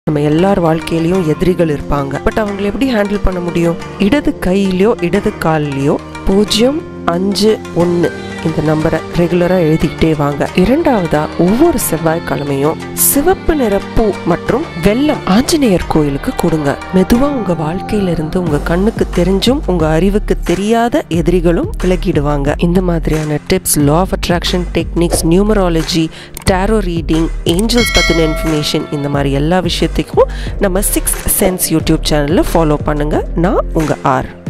நம்ம எல்லார் வாழ்க்கையிலயும் எதிரிகள் இருப்பாங்க பட் அவங்களை எப்படி ஹேண்டில் பண்ண முடியும் இடது கையிலயோ இடது கால்லயோ பூஜ்ஜியம் அஞ்சு ஒன்று இந்த நம்பரை ரெகுலரா எழுதிக்கிட்டே வாங்க இரண்டாவதா ஒவ்வொரு செவ்வாய்க்கிழமையும் சிவப்பு நிற பூ மற்றும் வெள்ளம் ஆஞ்சநேயர் கோயிலுக்கு கொடுங்க மெதுவா உங்க வாழ்க்கையில இருந்து உங்க கண்ணுக்கு தெரிஞ்சும் உங்க அறிவுக்கு தெரியாத எதிரிகளும் விலகிடுவாங்க இந்த மாதிரியான tips law of attraction techniques numerology tarot reading angels பற்றின இன்ஃபர்மேஷன் இந்த மாதிரி எல்லா விஷயத்துக்கும் நம்ம சிக்ஸ் சென்ஸ் யூடியூப் சேனலில் ஃபாலோ பண்ணுங்கள் நான் உங்கள் ஆர்